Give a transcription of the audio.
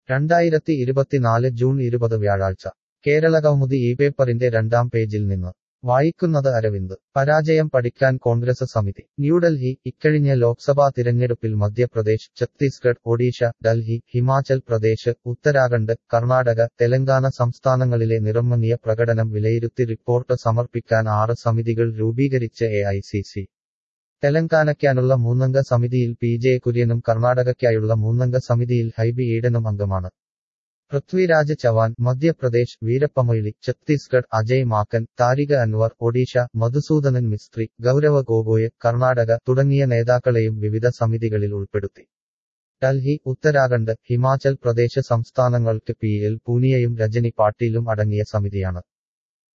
രണ്ടായിരത്തി ഇരുപത്തിനാല് ജൂൺ ഇരുപത് വ്യാഴാഴ്ച കേരളകൗമുദി ഈ പേപ്പറിന്റെ രണ്ടാം പേജിൽ നിന്ന് വായിക്കുന്നത് അരവിന്ദ് പരാജയം പഠിക്കാൻ കോൺഗ്രസ് സമിതി ന്യൂഡൽഹി ഇക്കഴിഞ്ഞ ലോക്സഭാ തിരഞ്ഞെടുപ്പിൽ മധ്യപ്രദേശ് ഛത്തീസ്ഗഡ് ഒഡീഷ ഡൽഹി ഹിമാചൽ പ്രദേശ് ഉത്തരാഖണ്ഡ് കർണാടക തെലങ്കാന സംസ്ഥാനങ്ങളിലെ നിറമങ്ങിയ പ്രകടനം വിലയിരുത്തി റിപ്പോർട്ട് സമർപ്പിക്കാൻ ആറ് സമിതികൾ രൂപീകരിച്ച് എ ഐ സി സി തെലങ്കാനയ്ക്കാനുള്ള മൂന്നംഗ സമിതിയിൽ പി ജെ കുര്യനും കർണാടകയ്ക്കായുള്ള മൂന്നംഗ സമിതിയിൽ ഹൈബി ഈഡനും അംഗമാണ് പൃഥ്വിരാജ് ചവാൻ മധ്യപ്രദേശ് വീരപ്പമൊയ്ലി ഛത്തീസ്ഗഡ് അജയ് മാക്കൻ താരിക അൻവർ ഒഡീഷ മധുസൂദനൻ മിസ്ത്രി ഗൗരവ ഗോഗോയ് കർണാടക തുടങ്ങിയ നേതാക്കളെയും വിവിധ സമിതികളിൽ ഉൾപ്പെടുത്തി ഡൽഹി ഉത്തരാഖണ്ഡ് ഹിമാചൽ പ്രദേശ് സംസ്ഥാനങ്ങൾക്ക് പി എൽ പൂനിയയും രജനി പാട്ടീലും അടങ്ങിയ സമിതിയാണ്